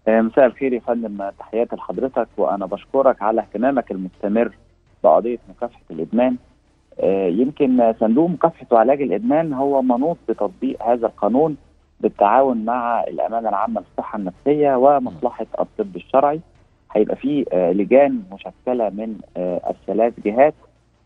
مساء الخير يا فندم تحياتي لحضرتك وانا بشكرك على اهتمامك المستمر بقضيه مكافحه الادمان يمكن صندوق مكافحه وعلاج الادمان هو منوط بتطبيق هذا القانون بالتعاون مع الامانه العامه للصحه النفسيه ومصلحه الطب الشرعي هيبقى في لجان مشكله من الثلاث جهات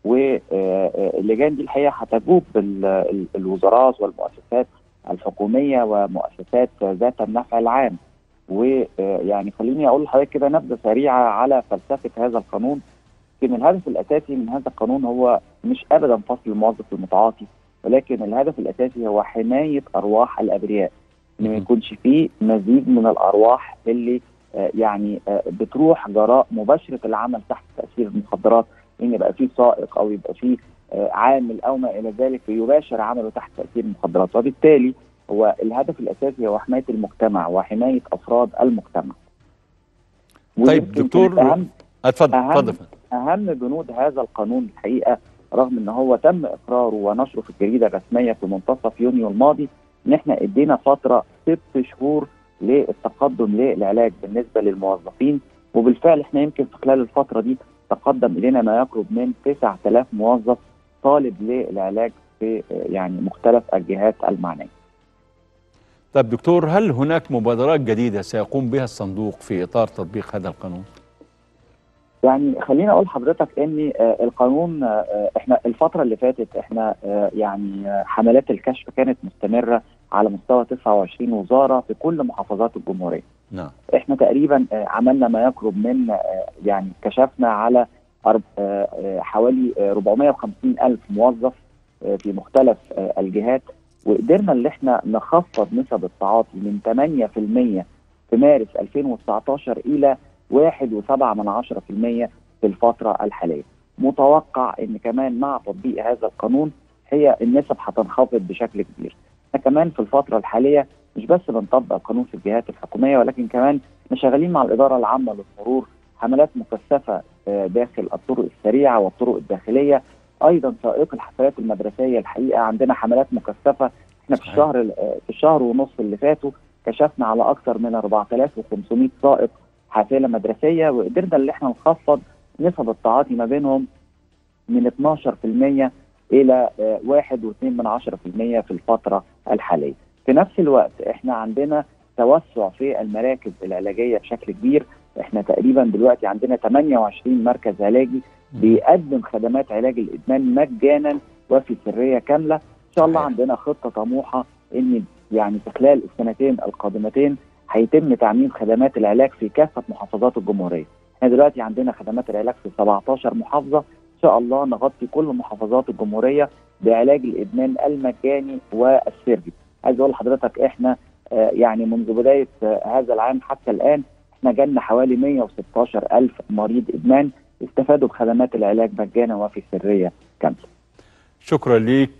واللجان دي الحقيقه هتجوب الوزارات والمؤسسات الحكوميه ومؤسسات ذات النفع العام ويعني خليني اقول لحضرتك كده نبذه سريعه على فلسفه هذا القانون لكن الهدف الاساسي من هذا القانون هو مش ابدا فصل الموظف المتعاطي ولكن الهدف الاساسي هو حمايه ارواح الابرياء ان ما يكونش فيه مزيد من الارواح اللي آه يعني آه بتروح جراء مباشره العمل تحت تاثير المخدرات ان يبقى فيه سائق او يبقى فيه آه عامل او ما الى ذلك يباشر عمله تحت تاثير المخدرات وبالتالي هو الهدف الاساسي هو حمايه المجتمع وحمايه افراد المجتمع. طيب دكتور أهم اتفضل أهم, اتفضل اهم بنود هذا القانون الحقيقه رغم ان هو تم اقراره ونشره في الجريده الرسميه في منتصف يونيو الماضي ان احنا ادينا فتره ست شهور للتقدم للعلاج بالنسبه للموظفين وبالفعل احنا يمكن في خلال الفتره دي تقدم الينا ما يقرب من 9000 موظف طالب للعلاج في يعني مختلف الجهات المعنيه. طيب دكتور هل هناك مبادرات جديده سيقوم بها الصندوق في اطار تطبيق هذا القانون؟ يعني خليني اقول لحضرتك ان القانون احنا الفتره اللي فاتت احنا يعني حملات الكشف كانت مستمره على مستوى 29 وزاره في كل محافظات الجمهوريه. نعم احنا تقريبا عملنا ما يقرب من يعني كشفنا على حوالي 450 الف موظف في مختلف الجهات وقدرنا ان احنا نخفض نسب التعاطي من 8% في مارس 2019 الى 1.7 من عشرة في المية في الفترة الحالية متوقع ان كمان مع تطبيق هذا القانون هي النسب هتنخفض بشكل كبير احنا كمان في الفترة الحالية مش بس بنطبق القانون في الجهات الحكومية ولكن كمان احنا شغالين مع الإدارة العامة للمرور حملات مكثفة داخل الطرق السريعة والطرق الداخلية أيضا سائق الحفلات المدرسية الحقيقة عندنا حملات مكثفة احنا في الشهر في الشهر ونص اللي فاتوا كشفنا على أكثر من 4500 سائق حافله مدرسيه وقدرنا ان احنا نخفض نسب التعاطي ما بينهم من 12% الى 1.2% في الفتره الحاليه. في نفس الوقت احنا عندنا توسع في المراكز العلاجيه بشكل كبير، احنا تقريبا دلوقتي عندنا 28 مركز علاجي بيقدم خدمات علاج الادمان مجانا وفي سريه كامله، ان شاء الله عندنا خطه طموحه ان يعني في خلال السنتين القادمتين هيتم تعميم خدمات العلاج في كافه محافظات الجمهوريه. احنا دلوقتي عندنا خدمات العلاج في 17 محافظه، ان شاء الله نغطي كل محافظات الجمهوريه بعلاج الادمان المجاني والسري. عايز اقول لحضرتك احنا آه يعني منذ بدايه آه هذا العام حتى الان احنا جالنا حوالي 116 الف مريض ادمان استفادوا بخدمات العلاج مجانا وفي سريه كامله. شكرا ليك